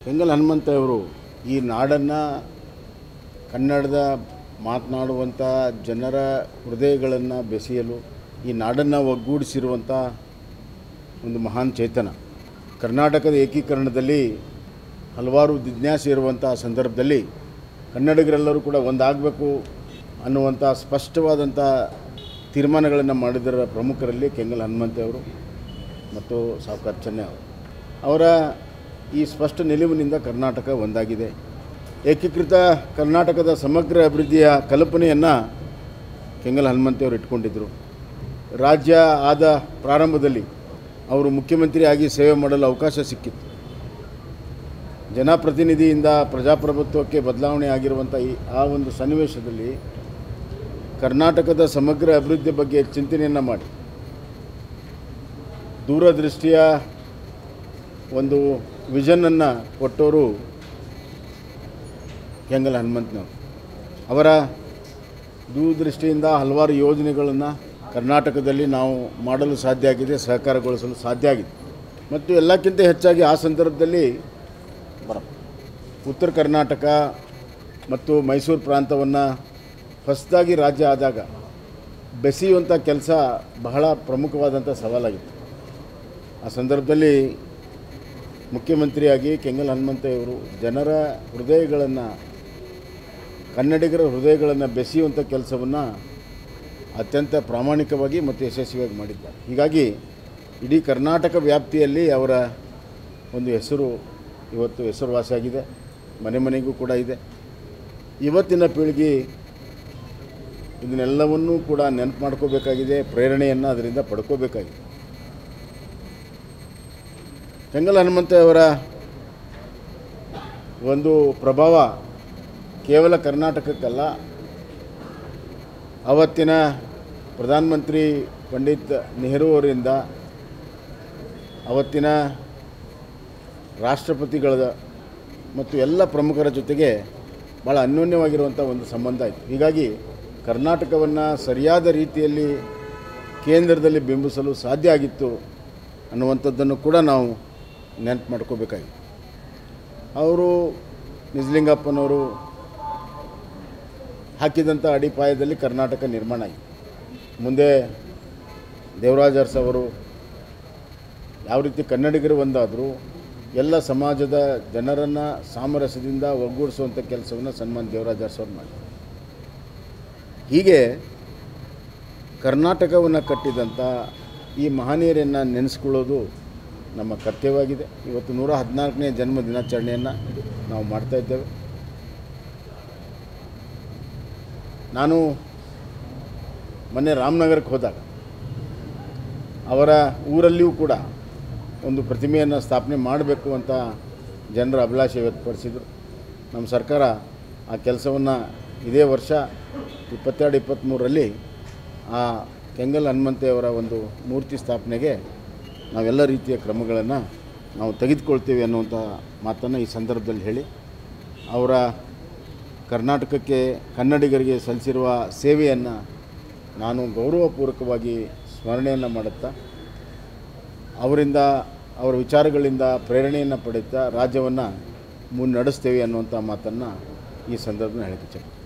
ಕೆಂಗಲ್ ಹನುಮಂತವರು ಈ ನಾಡನ್ನು ಕನ್ನಡದ ಮಾತನಾಡುವಂಥ ಜನರ ಹೃದಯಗಳನ್ನು ಬೆಸೆಯಲು ಈ ನಾಡನ್ನು ಒಗ್ಗೂಡಿಸಿರುವಂಥ ಒಂದು ಮಹಾನ್ ಚೇತನ ಕರ್ನಾಟಕದ ಏಕೀಕರಣದಲ್ಲಿ ಹಲವಾರು ಜಿಜ್ಞಾಸೆ ಇರುವಂಥ ಸಂದರ್ಭದಲ್ಲಿ ಕನ್ನಡಿಗರೆಲ್ಲರೂ ಕೂಡ ಒಂದಾಗಬೇಕು ಅನ್ನುವಂಥ ಸ್ಪಷ್ಟವಾದಂಥ ತೀರ್ಮಾನಗಳನ್ನು ಮಾಡಿದರ ಪ್ರಮುಖರಲ್ಲಿ ಕೆಂಗಲ್ ಹನುಮಂತವರು ಮತ್ತು ಸಾವುಕಾರ ಚೆನ್ನೈ ಅವರು ಅವರ ಈ ಸ್ಪಷ್ಟ ನಿಲುವಿನಿಂದ ಕರ್ನಾಟಕ ಒಂದಾಗಿದೆ ಏಕೀಕೃತ ಕರ್ನಾಟಕದ ಸಮಗ್ರ ಅಭಿವೃದ್ಧಿಯ ಕಲ್ಪನೆಯನ್ನು ಕೆಂಗಲ್ ಹನುಮಂತವರು ಇಟ್ಕೊಂಡಿದ್ದರು ರಾಜ್ಯ ಆದ ಪ್ರಾರಂಭದಲ್ಲಿ ಅವರು ಮುಖ್ಯಮಂತ್ರಿಯಾಗಿ ಸೇವೆ ಮಾಡಲು ಅವಕಾಶ ಸಿಕ್ಕಿತ್ತು ಜನಪ್ರತಿನಿಧಿಯಿಂದ ಪ್ರಜಾಪ್ರಭುತ್ವಕ್ಕೆ ಬದಲಾವಣೆ ಆಗಿರುವಂಥ ಈ ಆ ಒಂದು ಸನ್ನಿವೇಶದಲ್ಲಿ ಕರ್ನಾಟಕದ ಸಮಗ್ರ ಅಭಿವೃದ್ಧಿ ಬಗ್ಗೆ ಚಿಂತನೆಯನ್ನು ಮಾಡಿ ದೂರದೃಷ್ಟಿಯ ಒಂದು ವಿಷನನ್ನು ಕೊಟ್ಟವರು ಕೆಂಗಲ್ ಹನುಮಂತನವರು ಅವರ ದೂರದೃಷ್ಟಿಯಿಂದ ಹಲವಾರು ಯೋಜನೆಗಳನ್ನು ಕರ್ನಾಟಕದಲ್ಲಿ ನಾವು ಮಾಡಲು ಸಾಧ್ಯ ಆಗಿದೆ ಸಹಕಾರಗೊಳಿಸಲು ಸಾಧ್ಯ ಆಗಿದೆ ಮತ್ತು ಎಲ್ಲಕ್ಕಿಂತ ಹೆಚ್ಚಾಗಿ ಆ ಸಂದರ್ಭದಲ್ಲಿ ಬರ ಉತ್ತರ ಕರ್ನಾಟಕ ಮತ್ತು ಮೈಸೂರು ಪ್ರಾಂತವನ್ನು ಹೊಸದಾಗಿ ರಾಜ್ಯ ಆದಾಗ ಬೆಸೆಯುವಂಥ ಕೆಲಸ ಬಹಳ ಪ್ರಮುಖವಾದಂಥ ಸವಾಲಾಗಿತ್ತು ಆ ಸಂದರ್ಭದಲ್ಲಿ ಮುಖ್ಯಮಂತ್ರಿಯಾಗಿ ಕೆಂಗಲ್ ಹನುಮಂತಯ್ಯವರು ಜನರ ಹೃದಯಗಳನ್ನು ಕನ್ನಡಿಗರ ಹೃದಯಗಳನ್ನು ಬೆಸೆಯುವಂಥ ಕೆಲಸವನ್ನು ಅತ್ಯಂತ ಪ್ರಾಮಾಣಿಕವಾಗಿ ಮತ್ತು ಯಶಸ್ವಿಯಾಗಿ ಮಾಡಿದ್ದಾರೆ ಹೀಗಾಗಿ ಇಡೀ ಕರ್ನಾಟಕ ವ್ಯಾಪ್ತಿಯಲ್ಲಿ ಅವರ ಒಂದು ಹೆಸರು ಇವತ್ತು ಹೆಸರುವಾಸಿಯಾಗಿದೆ ಮನೆ ಮನೆಗೂ ಕೂಡ ಇದೆ ಇವತ್ತಿನ ಪೀಳಿಗೆ ಇದನ್ನೆಲ್ಲವನ್ನೂ ಕೂಡ ನೆನಪು ಮಾಡ್ಕೋಬೇಕಾಗಿದೆ ಪ್ರೇರಣೆಯನ್ನು ಅದರಿಂದ ಪಡ್ಕೋಬೇಕಾಗಿದೆ ಕೆಂಗಲ್ ಹನುಮಂತಯವರ ಒಂದು ಪ್ರಭಾವ ಕೇವಲ ಕರ್ನಾಟಕಕ್ಕಲ್ಲ ಅವತ್ತಿನ ಪ್ರಧಾನಮಂತ್ರಿ ಪಂಡಿತ್ ನೆಹರು ಅವರಿಂದ ಅವತ್ತಿನ ರಾಷ್ಟ್ರಪತಿಗಳ ಮತ್ತು ಎಲ್ಲ ಪ್ರಮುಖರ ಜೊತೆಗೆ ಭಾಳ ಅನ್ಯೋನ್ಯವಾಗಿರುವಂಥ ಒಂದು ಸಂಬಂಧ ಇತ್ತು ಹೀಗಾಗಿ ಕರ್ನಾಟಕವನ್ನು ಸರಿಯಾದ ರೀತಿಯಲ್ಲಿ ಕೇಂದ್ರದಲ್ಲಿ ಬಿಂಬಿಸಲು ಸಾಧ್ಯ ಆಗಿತ್ತು ಅನ್ನುವಂಥದ್ದನ್ನು ಕೂಡ ನಾವು ನೆನಪು ಮಾಡ್ಕೋಬೇಕಾಗಿತ್ತು ಅವರು ನಿಜಲಿಂಗಪ್ಪನವರು ಹಾಕಿದಂಥ ಅಡಿಪಾಯದಲ್ಲಿ ಕರ್ನಾಟಕ ನಿರ್ಮಾಣ ಆಯಿತು ಮುಂದೆ ದೇವರಾಜ ಅರಸ್ ಅವರು ಯಾವ ರೀತಿ ಕನ್ನಡಿಗರು ಒಂದಾದರೂ ಎಲ್ಲ ಸಮಾಜದ ಜನರನ್ನು ಸಾಮರಸ್ಯದಿಂದ ಒಗ್ಗೂಡಿಸುವಂಥ ಕೆಲಸವನ್ನು ಸನ್ಮಾನ್ ದೇವರಾಜ ಅರಸ್ ಅವರು ಮಾಡಿದರು ಹೀಗೆ ಕರ್ನಾಟಕವನ್ನು ಕಟ್ಟಿದಂಥ ಈ ಮಹನೀಯರನ್ನು ನೆನೆಸ್ಕೊಳ್ಳೋದು ನಮ್ಮ ಕರ್ತವ್ಯವಾಗಿದೆ ಇವತ್ತು ನೂರ ಹದಿನಾಲ್ಕನೇ ಜನ್ಮ ದಿನಾಚರಣೆಯನ್ನು ನಾವು ಮಾಡ್ತಾ ಇದ್ದೇವೆ ನಾನು ಮೊನ್ನೆ ರಾಮನಗರಕ್ಕೆ ಹೋದಾಗ ಅವರ ಊರಲ್ಲಿಯೂ ಕೂಡ ಒಂದು ಪ್ರತಿಮೆಯನ್ನು ಸ್ಥಾಪನೆ ಮಾಡಬೇಕು ಅಂತ ಜನರ ಅಭಿಲಾಷೆ ವ್ಯಕ್ತಪಡಿಸಿದರು ನಮ್ಮ ಸರ್ಕಾರ ಆ ಕೆಲಸವನ್ನು ಇದೇ ವರ್ಷ ಇಪ್ಪತ್ತೆರಡು ಇಪ್ಪತ್ತ್ಮೂರರಲ್ಲಿ ಆ ಕೆಂಗಲ್ ಹನುಮಂತೆಯವರ ಒಂದು ಮೂರ್ತಿ ಸ್ಥಾಪನೆಗೆ ನಾವೆಲ್ಲ ರೀತಿಯ ಕ್ರಮಗಳನ್ನು ನಾವು ತೆಗೆದುಕೊಳ್ತೇವೆ ಅನ್ನುವಂಥ ಮಾತನ್ನು ಈ ಸಂದರ್ಭದಲ್ಲಿ ಹೇಳಿ ಅವರ ಕರ್ನಾಟಕಕ್ಕೆ ಕನ್ನಡಿಗರಿಗೆ ಸಲ್ಲಿಸಿರುವ ಸೇವೆಯನ್ನು ನಾನು ಗೌರವಪೂರ್ವಕವಾಗಿ ಸ್ಮರಣೆಯನ್ನು ಮಾಡುತ್ತಾ ಅವರಿಂದ ಅವರ ವಿಚಾರಗಳಿಂದ ಪ್ರೇರಣೆಯನ್ನು ಪಡೆಯುತ್ತಾ ರಾಜ್ಯವನ್ನು ಮುನ್ನಡೆಸ್ತೇವೆ ಅನ್ನುವಂಥ ಮಾತನ್ನು ಈ ಸಂದರ್ಭದಲ್ಲಿ ಹೇಳಕ್ಕೆ ಇಚ್ಛೆ